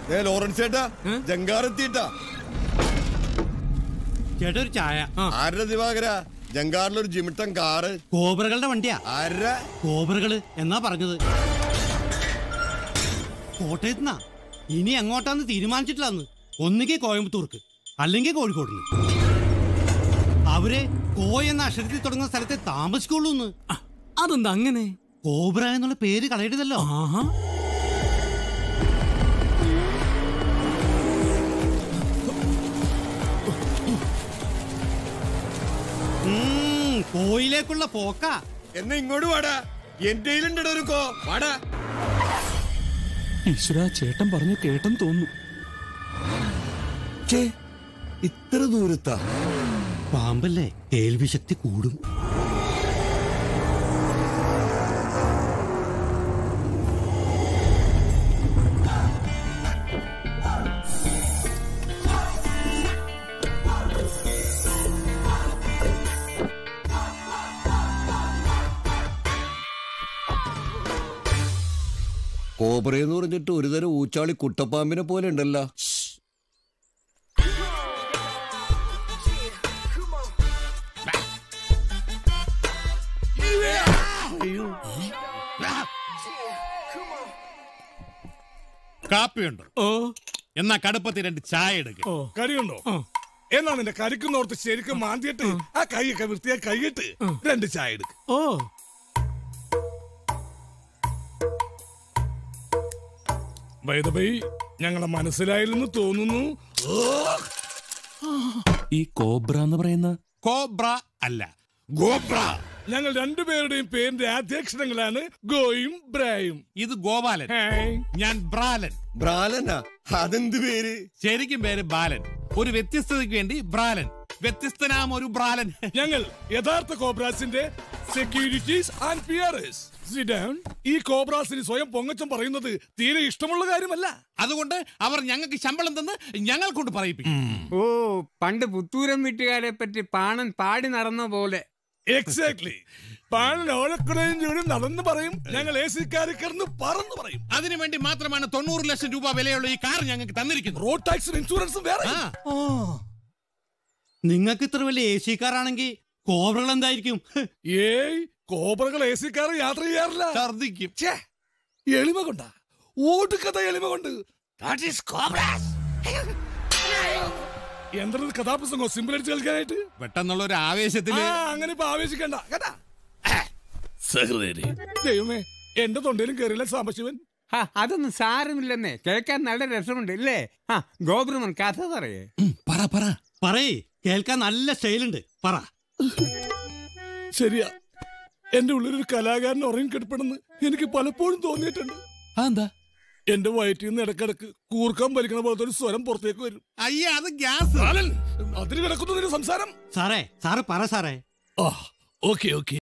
ഏ ലോറൻസ് ചേട്ടാ ജങ്കാറെത്തിയിട്ടാ ചേട്ടാ ഒരു ചായ ആരുടെ ദിവാകര ജങ്കാറിലൊരു ജിമിട്ടൻ കാറ് കോബ്രകളുടെ വണ്ടിയാ ആരുടെ കോബ്രകള് എന്നാ പറഞ്ഞത് കോട്ടയത്തുനിന്നാ ഇനി എങ്ങോട്ടാന്ന് തീരുമാനിച്ചിട്ടില്ലാന്ന് ഒന്നുകിൽ കോയമ്പത്തൂർക്ക് അല്ലെങ്കിൽ കോഴിക്കോടിന് അവര് കോ എന്ന അക്ഷരത്തിൽ തുടങ്ങുന്ന സ്ഥലത്തെ താമസിക്കുള്ളൂന്ന് അതെന്താ അങ്ങനെ കോബ്ര എന്നുള്ള പേര് കളയരുതല്ലോ ആഹാ ഉം, കോയിലേക്കുള്ള പോക്കാ എന്നെ ഇങ്ങോട്ട് വാടാ എന്റെ കയ്യിലുണ്ടോ ഒരു കോ വാടാ ഈശ്വര ചേട്ടൻ പറഞ്ഞു കേട്ടെന്ന് തോന്നുന്നു ഛേ, ഇത്ര ദൂരത്താ പാമ്പല്ലേ കേൾവി ശക്തി കൂടും കോബ്രയെന്ന് പറഞ്ഞിട്ട് ഒരു തരം ഊച്ചാളി കുട്ടപ്പാമ്പിനെ പോലെ ഉണ്ടല്ലോ കാപ്പിയുണ്ട് ഓ എന്നാ കടുപ്പത്തിൽ രണ്ട് ചായ എടുക്ക ഓ കറിയുണ്ടോ എന്നാ നിന്റെ കരിക്കുന്നോർത്ത് ശരിക്കും മാന്തിയിട്ട് ആ കൈയൊക്കെ വൃത്തിയായി കൈയിട്ട് രണ്ട് ചായ എടുക്ക് ഓ വൈദബൈ ഞങ്ങളെ മനസ്സിലായില്ലെന്ന് തോന്നുന്നു ഈ കോബ്ര എന്ന് പറയുന്ന കോബ്ര അല്ല ഗോബ്ര ഞങ്ങൾ രണ്ടുപേരുടെയും പേരിന്റെ ആദ്യാക്ഷരങ്ങളാണ് ഗോയും ബ്രായും ഇത് ഗോപാലൻ ഹായ്. ഞാൻ ബ്രാലൻ ബ്രാലനാ അതെന്ത് പേര് ശരിക്കും പേര് ബാലൻ ഒരു വ്യത്യസ്തതയ്ക്ക് വേണ്ടി ബ്രാലൻ വ്യത്യസ്തനാം ഒരു ബ്രാലൻ ഞങ്ങൾ യഥാർത്ഥ കോബ്രാസിന്റെ securities and P R S ഈ കോബ്രാസിന് സ്വയം പൊങ്ങച്ചം പറയുന്നത് തീരെ ഇഷ്ടമുള്ള കാര്യമല്ല അതുകൊണ്ട് അവർ ഞങ്ങൾക്ക് ശമ്പളം തന്ന് ഞങ്ങൾ കൊണ്ട് പറയിപ്പിക്കും ഓ പണ്ട് പുത്തൂരം വീട്ടുകാരെ പറ്റി പാണൻ പാടി നടന്ന പോലെ എക്സാക്ട്ലി പാലൻ ഓലക്കുടയും ചൂടി നടന്നു പറയും ഞങ്ങൾ എ സിക്കാരി കിടന്ന് പറന്ന് പറയും അതിനുവേണ്ടി മാത്രമാണ് തൊണ്ണൂറ് ലക്ഷം രൂപ വിലയുള്ള ഈ കാർ ഞങ്ങൾക്ക് തന്നിരിക്കുന്നത് റോഡ് ടാക്സും ഇൻഷുറൻസും വേറെ ആ. നിങ്ങൾക്ക് ഇത്ര വലിയ എ സിക്കാരാണെങ്കിൽ കോബ്രകൾ എന്തായിരിക്കും ഏയ് കോബ്രകൾ എ സിക്കാർ യാത്ര ചെയ്യാറില്ല ഛർദിക്കും ഛേ, എളിമ കൊണ്ടാ ഓടുക്കഥ എളിമ കൊണ്ട് That is cobras. എന്തൊരു കഥാപ്രസംഗോ സിമ്പിൾ അടിച്ച് കളിക്കാനായിട്ട് പെട്ടെന്നുള്ള ഒരു ആവേശത്തില് ആ അങ്ങനെ ഇപ്പൊ ആവേശിക്കണ്ട കേട്ടാ സഹൃദയരെ ദൈവമേ എന്റെ തൊണ്ടയിലും കയറിയില്ല സാമ്പശിവൻ ഹാ, അതൊന്നും സാരമില്ലെന്നേ കേൾക്കാൻ നല്ല രസമുണ്ട് ഇല്ലേ ആ ഗോപുരമൻ കഥ പറയേ പറ പറ പറയേ കേൾക്കാൻ നല്ല സ്റ്റൈലുണ്ട് പറ ശരിയാ എന്റെ ഉള്ളിലൊരു കലാകാരൻ ഉറങ്ങിക്കിടപ്പെടുന്നു എനിക്ക് പലപ്പോഴും തോന്നിയിട്ടുണ്ട് എന്താ എന്റെ വയറ്റിൽ നിന്ന് ഇടക്കിടക്ക് കൂർക്കം വലിക്കണ പോലത്തെ ഒരു സ്വരം പുറത്തേക്ക് വരും അയ്യേ അത് ഗ്യാസ് ബാലൻ, അതിന് കിടക്കുന്നു നിന്റെ സംസാരം സാറേ സാറ് പറ സാറേ ആ ഓക്കെ ഓക്കെ